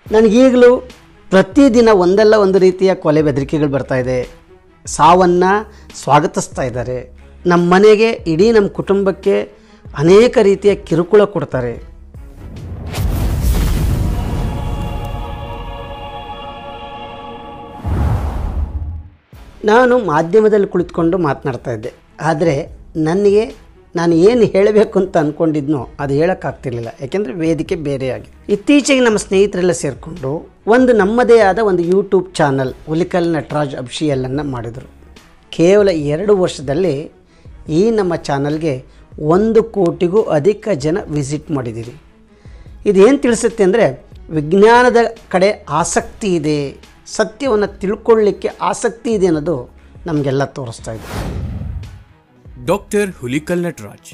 ನನಗೀಗಲೂ ಪ್ರತಿದಿನ ಒಂದಲ್ಲ ಒಂದು ರೀತಿಯ ಕೊಲೆ ಬೆದರಿಕೆಗಳು ಬರ್ತಾ ಇದೆ ಸಾವನ್ನು ಸ್ವಾಗತಿಸ್ತಾ ಇದ್ದಾರೆ ನಮ್ಮ ಮನೆಗೆ ಇಡೀ ನಮ್ಮ ಕುಟುಂಬಕ್ಕೆ ಅನೇಕ ರೀತಿಯ ಕಿರುಕುಳ ಕೊಡ್ತಾರೆ ನಾನು ಮಾಧ್ಯಮದಲ್ಲಿ ಕುಳಿತುಕೊಂಡು ಮಾತನಾಡ್ತಾ ಇದ್ದೆ ಆದರೆ ನನಗೆ ನಾನು ಏನು ಹೇಳಬೇಕು ಅಂತ ಅಂದ್ಕೊಂಡಿದ್ನೋ ಅದು ಹೇಳೋಕ್ಕಾಗ್ತಿರ್ಲಿಲ್ಲ ಯಾಕೆಂದರೆ ವೇದಿಕೆ ಬೇರೆಯಾಗಿದೆ ಇತ್ತೀಚೆಗೆ ನಮ್ಮ ಸ್ನೇಹಿತರೆಲ್ಲ ಸೇರಿಕೊಂಡು ಒಂದು ನಮ್ಮದೇ ಆದ ಒಂದು ಯೂಟ್ಯೂಬ್ ಚಾನಲ್ ಹುಲಿಕಲ್ ನಟರಾಜ್ ಅಭಿಷಿಯಲನ್ನು ಮಾಡಿದರು ಕೇವಲ ಎರಡು ವರ್ಷದಲ್ಲಿ ಈ ನಮ್ಮ ಚಾನಲ್ಗೆ ಒಂದು ಕೋಟಿಗೂ ಅಧಿಕ ಜನ ವಿಸಿಟ್ ಮಾಡಿದ್ದೀರಿ ಇದೇನು ತಿಳಿಸುತ್ತೆ ಅಂದರೆ ವಿಜ್ಞಾನದ ಕಡೆ ಆಸಕ್ತಿ ಇದೆ ಸತ್ಯವನ್ನು ತಿಳ್ಕೊಳ್ಳಿಕ್ಕೆ ಆಸಕ್ತಿ ಇದೆ ಅನ್ನೋದು ನಮಗೆಲ್ಲ ತೋರಿಸ್ತಾ ಇದೆ ಡಾಕ್ಟರ್ ಹುಲಿಕಲ್ ನಟರಾಜ್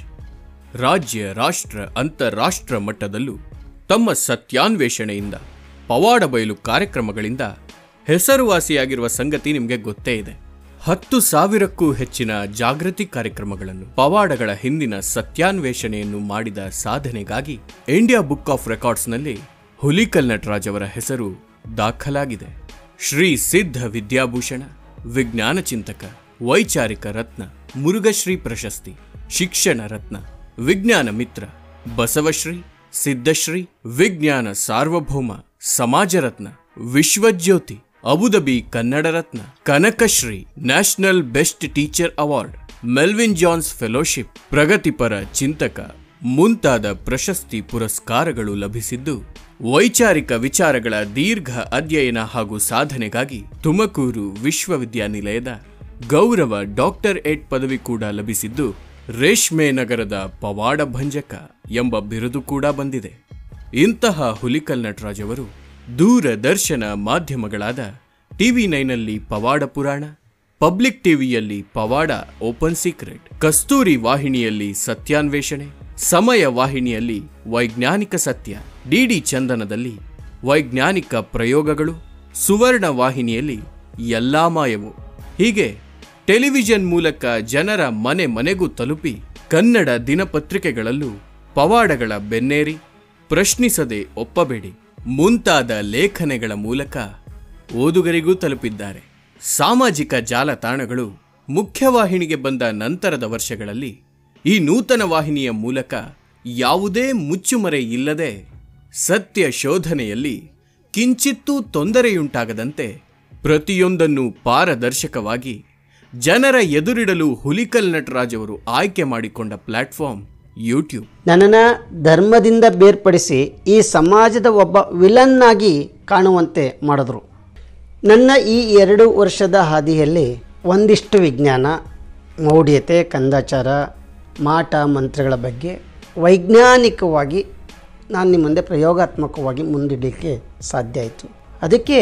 ರಾಜ್ಯ ರಾಷ್ಟ್ರ ಅಂತಾರಾಷ್ಟ್ರ ಮಟ್ಟದಲ್ಲೂ ತಮ್ಮ ಸತ್ಯಾನ್ವೇಷಣೆಯಿಂದ ಪವಾಡ ಬಯಲು ಕಾರ್ಯಕ್ರಮಗಳಿಂದ ಹೆಸರುವಾಸಿಯಾಗಿರುವ ಸಂಗತಿ ನಿಮಗೆ ಗೊತ್ತೇ ಇದೆ ಹತ್ತು ಸಾವಿರಕ್ಕೂ ಹೆಚ್ಚಿನ ಜಾಗೃತಿ ಕಾರ್ಯಕ್ರಮಗಳನ್ನು ಪವಾಡಗಳ ಹಿಂದಿನ ಸತ್ಯಾನ್ವೇಷಣೆಯನ್ನು ಮಾಡಿದ ಸಾಧನೆಗಾಗಿ ಇಂಡಿಯಾ ಬುಕ್ ಆಫ್ ರೆಕಾರ್ಡ್ಸ್ನಲ್ಲಿ ಹುಲಿಕಲ್ ನಟರಾಜ್ ಅವರ ಹೆಸರು ದಾಖಲಾಗಿದೆ ಶ್ರೀ ಸಿದ್ಧ ವಿದ್ಯಾಭೂಷಣ ವಿಜ್ಞಾನ ಚಿಂತಕ ವೈಚಾರಿಕ ರತ್ನ ಮುರುಘಶ್ರೀ ಪ್ರಶಸ್ತಿ ಶಿಕ್ಷಣ ರತ್ನ ವಿಜ್ಞಾನ ಮಿತ್ರ ಬಸವಶ್ರೀ ಸಿದ್ಧಶ್ರೀ ವಿಜ್ಞಾನ ಸಾರ್ವಭೌಮ ಸಮಾಜ ರತ್ನ ವಿಶ್ವಜ್ಯೋತಿ ಅಬುದಬಿ ಕನ್ನಡ ರತ್ನ ಕನಕಶ್ರೀ national best teacher award Melvin Jones fellowship ಪ್ರಗತಿಪರ ಚಿಂತಕ ಮುಂತಾದ ಪ್ರಶಸ್ತಿ ಪುರಸ್ಕಾರಗಳು ಲಭಿಸಿದ್ದು ವೈಚಾರಿಕ ವಿಚಾರಗಳ ದೀರ್ಘ ಅಧ್ಯಯನ ಹಾಗೂ ಸಾಧನೆಗಾಗಿ ತುಮಕೂರು ವಿಶ್ವವಿದ್ಯಾನಿಲಯದ ಗೌರವ ಡಾಕ್ಟರ್ ಎಡ್ ಪದವಿ ಕೂಡ ಲಭಿಸಿದ್ದು ರೇಷ್ಮೆ ನಗರದ ಪವಾಡ ಭಂಜಕ ಎಂಬ ಬಿರುದು ಕೂಡ ಬಂದಿದೆ ಇಂತಹ ಹುಲಿಕಲ್ ನಟರಾಜ್ ಅವರು ದೂರದರ್ಶನ ಮಾಧ್ಯಮಗಳಾದ ಟಿವಿ ನೈನಲ್ಲಿ ಪವಾಡ ಪುರಾಣ ಪಬ್ಲಿಕ್ ಟಿವಿಯಲ್ಲಿ ಪವಾಡ ಓಪನ್ ಸೀಕ್ರೆಟ್ ಕಸ್ತೂರಿ ವಾಹಿನಿಯಲ್ಲಿ ಸತ್ಯಾನ್ವೇಷಣೆ ಸಮಯ ವಾಹಿನಿಯಲ್ಲಿ ವೈಜ್ಞಾನಿಕ ಸತ್ಯ ಡಿಡಿ ಚಂದನದಲ್ಲಿ ವೈಜ್ಞಾನಿಕ ಪ್ರಯೋಗಗಳು ಸುವರ್ಣ ವಾಹಿನಿಯಲ್ಲಿ ಎಲ್ಲಾ ಮಾಯವು ಹೀಗೆ ಟೆಲಿವಿಷನ್ ಮೂಲಕ ಜನರ ಮನೆ ಮನೆಗೂ ತಲುಪಿ ಕನ್ನಡ ದಿನಪತ್ರಿಕೆಗಳಲ್ಲೂ ಪವಾಡಗಳ ಬೆನ್ನೇರಿ ಪ್ರಶ್ನಿಸದೆ ಒಪ್ಪಬೇಡಿ ಮುಂತಾದ ಲೇಖನೆಗಳ ಮೂಲಕ ಓದುಗರಿಗೂ ತಲುಪಿದ್ದಾರೆ ಸಾಮಾಜಿಕ ಜಾಲತಾಣಗಳು ಮುಖ್ಯವಾಹಿನಿಗೆ ಬಂದ ನಂತರದ ವರ್ಷಗಳಲ್ಲಿ ಈ ನೂತನ ವಾಹಿನಿಯ ಮೂಲಕ ಯಾವುದೇ ಮುಚ್ಚುಮರೆ ಇಲ್ಲದೆ ಸತ್ಯ ಶೋಧನೆಯಲ್ಲಿ ಕಿಂಚಿತ್ತೂ ತೊಂದರೆಯುಂಟಾಗದಂತೆ ಪ್ರತಿಯೊಂದನ್ನು ಪಾರದರ್ಶಕವಾಗಿ ಜನರ ಎದುರಿಡಲು ಹುಲಿಕಲ್ ನಟರಾಜ್ ಅವರು ಆಯ್ಕೆ ಮಾಡಿಕೊಂಡ ಪ್ಲಾಟ್ಫಾರ್ಮ್ ಯೂಟ್ಯೂಬ್ ನನ್ನನ್ನು ಧರ್ಮದಿಂದ ಬೇರ್ಪಡಿಸಿ ಈ ಸಮಾಜದ ಒಬ್ಬ ವಿಲನ್ ಆಗಿ ಕಾಣುವಂತೆ ಮಾಡಿದ್ರು ನನ್ನ ಈ ಎರಡು ವರ್ಷದ ಹಾದಿಯಲ್ಲಿ ಒಂದಿಷ್ಟು ವಿಜ್ಞಾನ ಮೌಢ್ಯತೆ ಕಂದಾಚಾರ ಮಾಟ ಮಂತ್ರಗಳ ಬಗ್ಗೆ ವೈಜ್ಞಾನಿಕವಾಗಿ ನಾನು ನಿಮ್ಮ ಮುಂದೆ ಪ್ರಯೋಗಾತ್ಮಕವಾಗಿ ಮುಂದಿಡಲಿಕ್ಕೆ ಸಾಧ್ಯ ಆಯಿತು ಅದಕ್ಕೆ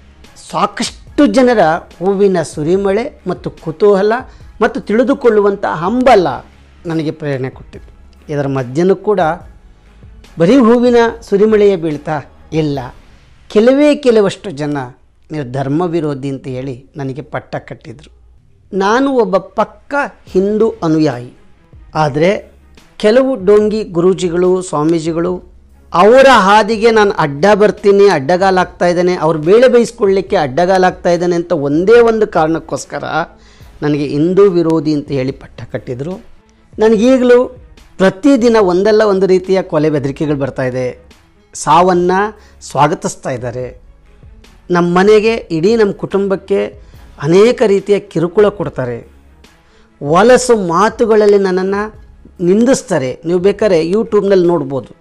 ಸಾಕಷ್ಟು ಜನರ ಹೂವಿನ ಸುರಿಮಳೆ ಮತ್ತು ಕುತೂಹಲ ಮತ್ತು ತಿಳಿದುಕೊಳ್ಳುವಂಥ ಹಂಬಲ ನನಗೆ ಪ್ರೇರಣೆ ಕೊಟ್ಟಿತ್ತು ಇದರ ಮಧ್ಯನೂ ಕೂಡ ಬರೀ ಹೂವಿನ ಸುರಿಮಳೆಯೇ ಬೀಳ್ತಾ ಇಲ್ಲ ಕೆಲವೇ ಕೆಲವಷ್ಟು ಜನ ನೀವು ಧರ್ಮ ವಿರೋಧಿ ಅಂತ ಹೇಳಿ ನನಗೆ ಪಟ್ಟ ಕಟ್ಟಿದರು ನಾನು ಒಬ್ಬ ಪಕ್ಕ ಹಿಂದೂ ಅನುಯಾಯಿ ಆದರೆ ಕೆಲವು ಡೋಂಗಿ ಗುರೂಜಿಗಳು ಸ್ವಾಮೀಜಿಗಳು ಅವರ ಹಾದಿಗೆ ನಾನು ಅಡ್ಡ ಬರ್ತೀನಿ ಅಡ್ಡಗಾಲಾಗ್ತಾ ಇದ್ದಾನೆ ಅವ್ರ ಬೇಳೆ ಬೇಯಿಸ್ಕೊಳ್ಳಿಕ್ಕೆ ಅಡ್ಡಗಾಲಾಗ್ತಾ ಇದ್ದಾನೆ ಅಂತ ಒಂದೇ ಒಂದು ಕಾರಣಕ್ಕೋಸ್ಕರ ನನಗೆ ಹಿಂದೂ ವಿರೋಧಿ ಅಂತ ಹೇಳಿ ಪಟ್ಟ ಕಟ್ಟಿದರು ನನಗೀಗಲೂ ಪ್ರತಿದಿನ ಒಂದಲ್ಲ ಒಂದು ರೀತಿಯ ಕೊಲೆ ಬೆದರಿಕೆಗಳು ಬರ್ತಾ ಇದೆ ಸಾವನ್ನು ಸ್ವಾಗತಿಸ್ತಾ ಇದ್ದಾರೆ ನಮ್ಮ ಮನೆಗೆ ಇಡೀ ನಮ್ಮ ಕುಟುಂಬಕ್ಕೆ ಅನೇಕ ರೀತಿಯ ಕಿರುಕುಳ ಕೊಡ್ತಾರೆ ವಲಸು ಮಾತುಗಳಲ್ಲಿ ನನ್ನನ್ನು ನಿಂದಿಸ್ತಾರೆ ನೀವು ಬೇಕಾದ್ರೆ ಯೂಟ್ಯೂಬ್ನಲ್ಲಿ ನೋಡ್ಬೋದು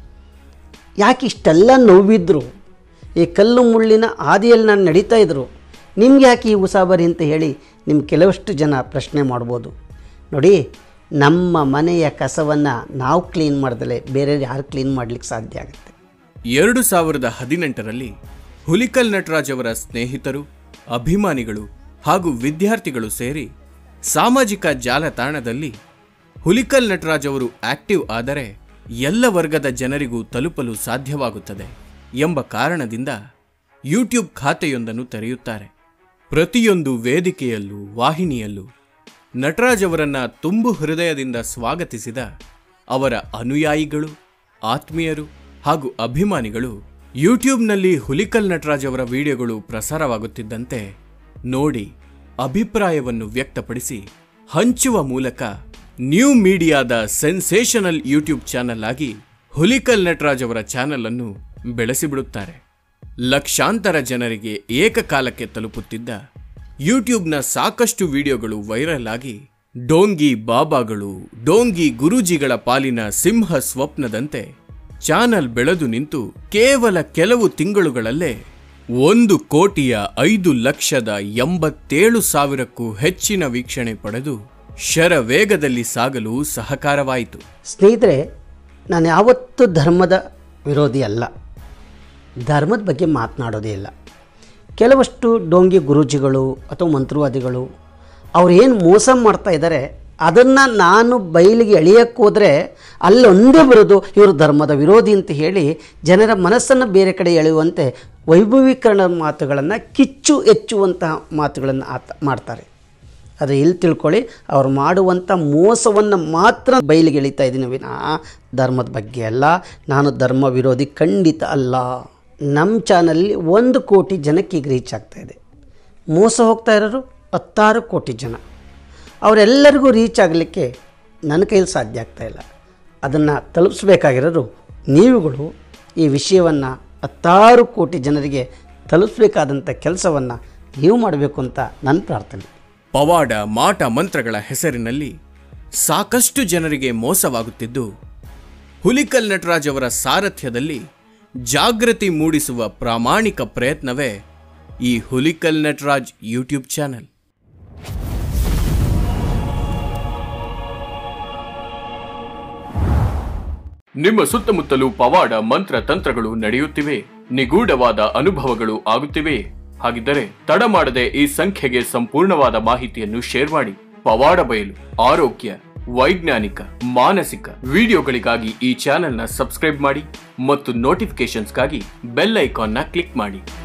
ಯಾಕೆ ಇಷ್ಟೆಲ್ಲ ನೋವಿದ್ರು ಈ ಕಲ್ಲು ಮುಳ್ಳಿನ ಹಾದಿಯಲ್ಲಿ ನಾನು ನಡೀತಾ ಇದ್ರು ನಿಮ್ಗೆ ಯಾಕೆ ಈ ಉಸಾಬರಿ ಅಂತ ಹೇಳಿ ನಿಮ್ಮ ಕೆಲವಷ್ಟು ಜನ ಪ್ರಶ್ನೆ ಮಾಡ್ಬೋದು ನೋಡಿ ನಮ್ಮ ಮನೆಯ ಕಸವನ್ನು ನಾವು ಕ್ಲೀನ್ ಮಾಡ್ದಲೆ ಬೇರೆ ಯಾರು ಕ್ಲೀನ್ ಮಾಡಲಿಕ್ಕೆ ಸಾಧ್ಯ ಆಗುತ್ತೆ ಎರಡು ಸಾವಿರದ ಹದಿನೆಂಟರಲ್ಲಿ ಹುಲಿಕಲ್ ನಟರಾಜ್ ಅವರ ಸ್ನೇಹಿತರು ಅಭಿಮಾನಿಗಳು ಹಾಗೂ ವಿದ್ಯಾರ್ಥಿಗಳು ಸೇರಿ ಸಾಮಾಜಿಕ ಜಾಲತಾಣದಲ್ಲಿ ಹುಲಿಕಲ್ ನಟರಾಜ್ ಅವರು ಆಕ್ಟಿವ್ ಆದರೆ ಎಲ್ಲ ವರ್ಗದ ಜನರಿಗೂ ತಲುಪಲು ಸಾಧ್ಯವಾಗುತ್ತದೆ ಎಂಬ ಕಾರಣದಿಂದ ಯೂಟ್ಯೂಬ್ ಖಾತೆಯೊಂದನ್ನು ತೆರೆಯುತ್ತಾರೆ ಪ್ರತಿಯೊಂದು ವೇದಿಕೆಯಲ್ಲೂ ವಾಹಿನಿಯಲ್ಲೂ ನಟರಾಜ್ ಅವರನ್ನ ತುಂಬು ಹೃದಯದಿಂದ ಸ್ವಾಗತಿಸಿದ ಅವರ ಅನುಯಾಯಿಗಳು ಆತ್ಮೀಯರು ಹಾಗೂ ಅಭಿಮಾನಿಗಳು ಯೂಟ್ಯೂಬ್ನಲ್ಲಿ ಹುಲಿಕಲ್ ನಟರಾಜ್ ಅವರ ವಿಡಿಯೋಗಳು ಪ್ರಸಾರವಾಗುತ್ತಿದ್ದಂತೆ ನೋಡಿ ಅಭಿಪ್ರಾಯವನ್ನು ವ್ಯಕ್ತಪಡಿಸಿ ಹಂಚುವ ಮೂಲಕ ನ್ಯೂ ಮೀಡಿಯಾದ ಸೆನ್ಸೇಷನಲ್ ಯೂಟ್ಯೂಬ್ ಚಾನೆಲ್ ಆಗಿ ಹುಲಿಕಲ್ ನಟರಾಜ್ ಅವರ ಚಾನೆಲ್ ಅನ್ನು ಬೆಳೆಸಿಬಿಡುತ್ತಾರೆ ಲಕ್ಷಾಂತರ ಜನರಿಗೆ ಏಕಕಾಲಕ್ಕೆ ತಲುಪುತ್ತಿದ್ದ ಯೂಟ್ಯೂಬ್ನ ಸಾಕಷ್ಟು ವಿಡಿಯೋಗಳು ವೈರಲ್ ಆಗಿ ಡೋಂಗಿ ಬಾಬಾಗಳು ಡೋಂಗಿ ಗುರೂಜಿಗಳ ಪಾಲಿನ ಸಿಂಹ ಸ್ವಪ್ನದಂತೆ ಚಾನಲ್ ಬೆಳೆದು ನಿಂತು ಕೇವಲ ಕೆಲವು ತಿಂಗಳುಗಳಲ್ಲೇ ಒಂದು ಕೋಟಿಯ ಐದು ಲಕ್ಷದ ಎಂಬತ್ತೇಳು ಸಾವಿರಕ್ಕೂ ಹೆಚ್ಚಿನ ವೀಕ್ಷಣೆ ಪಡೆದು ಶರವೇಗದಲ್ಲಿ ಸಾಗಲು ಸಹಕಾರವಾಯಿತು ಸ್ನೇಹಿತರೆ ನಾನು ಯಾವತ್ತೂ ಧರ್ಮದ ವಿರೋಧಿ ಅಲ್ಲ ಧರ್ಮದ ಬಗ್ಗೆ ಮಾತನಾಡೋದೇ ಇಲ್ಲ ಕೆಲವಷ್ಟು ಡೋಂಗಿ ಗುರೂಜಿಗಳು ಅಥವಾ ಮಂತ್ರವಾದಿಗಳು ಅವ್ರು ಏನು ಮೋಸ ಮಾಡ್ತಾ ಇದ್ದಾರೆ ಅದನ್ನು ನಾನು ಬಯಲಿಗೆ ಎಳೆಯಕ್ಕೆ ಹೋದರೆ ಅಲ್ಲೊಂದೇ ಬರೋದು ಇವರು ಧರ್ಮದ ವಿರೋಧಿ ಅಂತ ಹೇಳಿ ಜನರ ಮನಸ್ಸನ್ನು ಬೇರೆ ಕಡೆ ಎಳೆಯುವಂತೆ ವೈಭವೀಕರಣ ಮಾತುಗಳನ್ನು ಕಿಚ್ಚು ಹೆಚ್ಚುವಂತಹ ಮಾತುಗಳನ್ನು ಆತ ಮಾಡ್ತಾರೆ ಆದರೆ ಇಲ್ಲಿ ತಿಳ್ಕೊಳ್ಳಿ ಅವ್ರು ಮಾಡುವಂಥ ಮೋಸವನ್ನು ಮಾತ್ರ ಬಯಲಿಗೆ ಎಳಿತಾ ಇದ್ದೀನಿ ವಿನಃ ಧರ್ಮದ ಬಗ್ಗೆ ಅಲ್ಲ ನಾನು ಧರ್ಮ ವಿರೋಧಿ ಖಂಡಿತ ಅಲ್ಲ ನಮ್ಮ ಚಾನಲ್ಲಿ ಒಂದು ಕೋಟಿ ಜನಕ್ಕೆ ಈಗ ರೀಚ್ ಆಗ್ತಾ ಇದೆ ಮೋಸ ಹೋಗ್ತಾ ಇರೋರು ಹತ್ತಾರು ಕೋಟಿ ಜನ ಅವರೆಲ್ಲರಿಗೂ ರೀಚ್ ಆಗಲಿಕ್ಕೆ ನನ್ನ ಕೈಯಲ್ಲಿ ಸಾಧ್ಯ ಆಗ್ತಾ ಇಲ್ಲ ಅದನ್ನು ತಲುಪಿಸ್ಬೇಕಾಗಿರೋರು ನೀವುಗಳು ಈ ವಿಷಯವನ್ನು ಹತ್ತಾರು ಕೋಟಿ ಜನರಿಗೆ ತಲುಪಿಸ್ಬೇಕಾದಂಥ ಕೆಲಸವನ್ನು ನೀವು ಮಾಡಬೇಕು ಅಂತ ನನ್ನ ಪ್ರಾರ್ಥನೆ ಪವಾಡ ಮಾಟ ಮಂತ್ರಗಳ ಹೆಸರಿನಲ್ಲಿ ಸಾಕಷ್ಟು ಜನರಿಗೆ ಮೋಸವಾಗುತ್ತಿದ್ದು ಹುಲಿಕಲ್ ನಟರಾಜ್ ಅವರ ಸಾರಥ್ಯದಲ್ಲಿ ಜಾಗೃತಿ ಮೂಡಿಸುವ ಪ್ರಾಮಾಣಿಕ ಪ್ರಯತ್ನವೇ ಈ ಹುಲಿಕಲ್ ನಟರಾಜ್ ಯೂಟ್ಯೂಬ್ ಚಾನೆಲ್ ನಿಮ್ಮ ಸುತ್ತಮುತ್ತಲೂ ಪವಾಡ ಮಂತ್ರ ತಂತ್ರಗಳು ನಡೆಯುತ್ತಿವೆ ನಿಗೂಢವಾದ ಅನುಭವಗಳು ಆಗುತ್ತಿವೆ ಹಾಗಿದ್ದರೆ ತಡ ಮಾಡದೆ ಈ ಸಂಖ್ಯೆಗೆ ಸಂಪೂರ್ಣವಾದ ಮಾಹಿತಿಯನ್ನು ಶೇರ್ ಮಾಡಿ ಪವಾಡ ಬಯಲು ಆರೋಗ್ಯ ವೈಜ್ಞಾನಿಕ ಮಾನಸಿಕ ವಿಡಿಯೋಗಳಿಗಾಗಿ ಈ ಚಾನೆಲ್ನ ಸಬ್ಸ್ಕ್ರೈಬ್ ಮಾಡಿ ಮತ್ತು ನೋಟಿಫಿಕೇಶನ್ಸ್ಗಾಗಿ ಬೆಲ್ ಐಕಾನ್ನ ಕ್ಲಿಕ್ ಮಾಡಿ